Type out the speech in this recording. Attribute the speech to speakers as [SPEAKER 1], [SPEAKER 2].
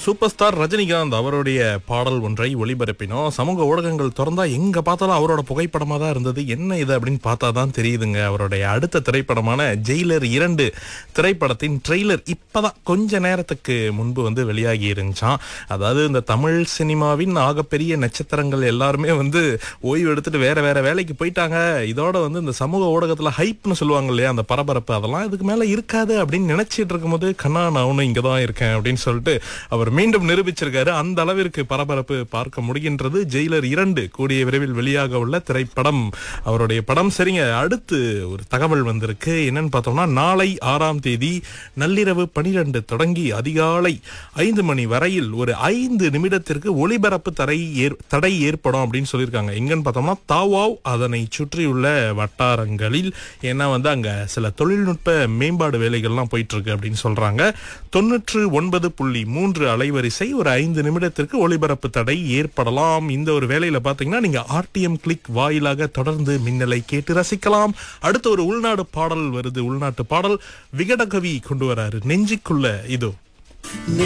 [SPEAKER 1] super star Rajinikanth அவருடைய பாடல் ஒன்றை ஒளிபரப்பினோம் சமூக ஊடகங்கள் திறந்தா எங்க பார்த்தாலும் அவரோட புகைப்படமா தான் இருந்தது என்ன இது அப்படின்னு பார்த்தா தான் தெரியுதுங்க அவருடைய அடுத்த திரைப்படமான ஜெயிலர் இரண்டு திரைப்படத்தின் ட்ரெய்லர் இப்பதான் கொஞ்ச நேரத்துக்கு முன்பு வந்து வெளியாகி இருந்துச்சான் அதாவது இந்த தமிழ் சினிமாவின் ஆகப்பெரிய நட்சத்திரங்கள் எல்லாருமே வந்து ஓய்வு எடுத்துட்டு வேற வேற வேலைக்கு போயிட்டாங்க இதோட வந்து இந்த சமூக ஊடகத்துல ஹைப்னு சொல்லுவாங்க இல்லையா அந்த பரபரப்பு அதெல்லாம் இதுக்கு மேல இருக்காது அப்படின்னு நினைச்சிட்டு இருக்கும்போது கண்ணா நான் ஒன்னும் இங்க தான் இருக்கேன் அப்படின்னு சொல்லிட்டு அவர் மீண்டும் நிரூபிச்சிருக்காரு அந்த அளவிற்கு பரபரப்பு பார்க்க முடிகின்றது ஜெயிலர் இரண்டு கூடிய விரைவில் வெளியாக உள்ள திரைப்படம் அவருடைய படம் சரிங்க அடுத்து ஒரு தகவல் வந்திருக்கு என்னன்னு பார்த்தோம்னா நாளை ஆறாம் தேதி நள்ளிரவு பனிரெண்டு தொடங்கி அதிகாலை ஐந்து மணி வரையில் ஒரு ஐந்து நிமிடத்திற்கு ஒளிபரப்பு தடை ஏற்- தடை ஏற்படும் அப்படின்னு சொல்லியிருக்காங்க எங்கன்னு பார்த்தோம்னா தாவாவ் அதனை சுற்றியுள்ள வட்டாரங்களில் ஏன்னா வந்து அங்க சில தொழில்நுட்ப மேம்பாடு வேலைகள்லாம் போயிட்டு இருக்கு அப்படின்னு சொல்றாங்க தொண்ணூற்று ஒன்பது புள்ளி மூன்று அலைவரிசை ஒரு ஐந்து நிமிடத்திற்கு ஒளிபரப்பு தடை ஏற்படலாம் இந்த ஒரு வேலையில பாத்தீங்கன்னா நீங்க ஆர்டிஎம் கிளிக் வாயிலாக தொடர்ந்து மின்னலை கேட்டு ரசிக்கலாம் அடுத்து ஒரு உள்நாடு பாடல் வருது உள்நாட்டு பாடல் விகடகவி கொண்டு வராரு நெஞ்சிக்குள்ள இதோ